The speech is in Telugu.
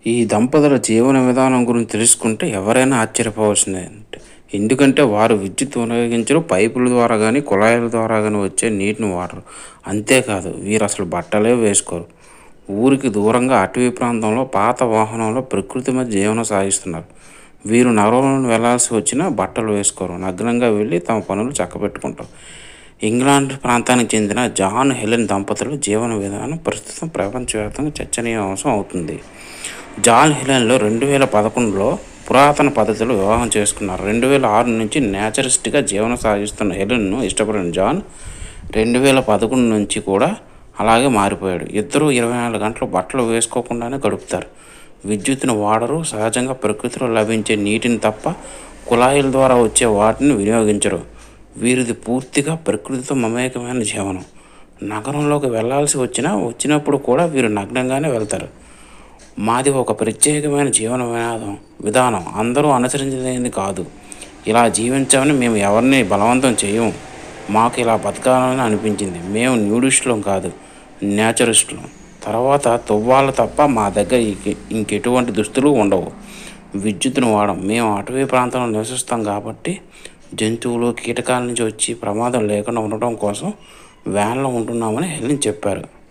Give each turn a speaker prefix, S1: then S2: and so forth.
S1: ఈ దంపతుల జీవన విధానం గురించి తెలుసుకుంటే ఎవరైనా ఆశ్చర్యపోవాల్సిందే ఎందుకంటే వారు విద్యుత్ వినియోగించరు పైపుల ద్వారా కానీ కుళాయిల ద్వారా కానీ వచ్చే నీటిని వాడరు అంతేకాదు వీరు అసలు బట్టలే వేసుకోరు ఊరికి దూరంగా అటవీ ప్రాంతంలో పాత వాహనంలో ప్రకృతి మధ్య జీవనం సాగిస్తున్నారు వీరు నగరంలో వెళ్లాల్సి వచ్చినా బట్టలు వేసుకోరు నగ్నంగా వెళ్ళి తమ పనులు చక్కబెట్టుకుంటారు ఇంగ్లాండ్ ప్రాంతానికి చెందిన జాన్ హెలెన్ దంపతుల జీవన విధానం ప్రస్తుతం ప్రపంచవ్యాప్తంగా చర్చనీయాంశం అవుతుంది జాన్ హెలెన్లో రెండు వేల పదకొండులో పురాతన పద్ధతిలో వివాహం చేసుకున్నారు రెండు వేల ఆరు నుంచి నేచరిస్ట్గా జీవనం సాగిస్తున్న హెలెన్ను ఇష్టపడిన జాన్ రెండు వేల పదకొండు నుంచి కూడా అలాగే మారిపోయాడు ఇద్దరు ఇరవై నాలుగు గంటలు బట్టలు వేసుకోకుండానే గడుపుతారు విద్యుత్తును వాడరు సహజంగా ప్రకృతిలో లభించే నీటిని తప్ప కుళాయిల ద్వారా వచ్చే వాటిని వినియోగించరు వీరిది పూర్తిగా ప్రకృతితో మమేకమైన జీవనం నగరంలోకి వెళ్ళాల్సి వచ్చినా వచ్చినప్పుడు కూడా వీరు నగ్నంగానే వెళ్తారు మాది ఒక ప్రత్యేకమైన జీవన వినాదం విధానం అందరూ అనుసరించలేనిది కాదు ఇలా జీవించామని మేము ఎవరిని బలవంతం చేయము మాకు ఇలా బతకాలని అనిపించింది మేము న్యూడిస్టులం కాదు నేచరిస్టులం తర్వాత తువ్వాలు తప్ప మా దగ్గర ఇంక- ఇంకెటువంటి దుస్తులు ఉండవు విద్యుత్తును వాడం మేము అటవీ ప్రాంతంలో నివసిస్తాం కాబట్టి జంతువులు కీటకాల నుంచి వచ్చి ప్రమాదం లేకుండా ఉండటం కోసం వ్యాన్లో ఉంటున్నామని హెలెన్ చెప్పారు